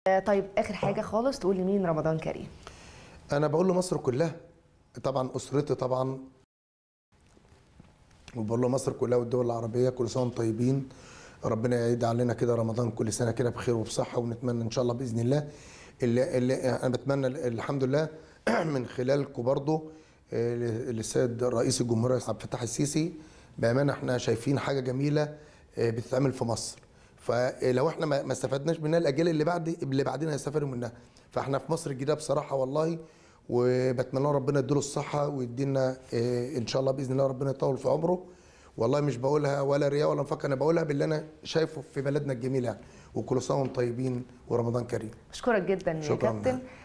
آه، طيب اخر حاجه خالص تقول لمين رمضان كريم انا بقول لمصر كلها طبعا اسرتي طبعا وبقول لمصر كلها والدول العربيه كل سنه وانتم طيبين ربنا يعيد علينا كده رمضان كل سنه كده بخير وبصحه ونتمنى ان شاء الله باذن الله اللي, اللي انا بتمنى الحمد لله من خلالكم برضه آه، للسيد رئيس الجمهوريه عبد الفتاح السيسي بامانه احنا شايفين حاجه جميله آه، بتتعمل في مصر فلو احنا ما ما استفدناش منها الاجيال اللي بعد اللي بعدنا هيستفادوا منها فاحنا في مصر الجديده بصراحه والله وبتمنى له ربنا يديله الصحه ويدينا آه، ان شاء الله باذن الله ربنا يطول في عمره والله مش بقولها ولا رياء ولا مفكر انا بقولها باللي انا شايفه في بلدنا الجميله يعني وكل سنه وانتم طيبين ورمضان كريم اشكرك جدا يا شكراً. كابتن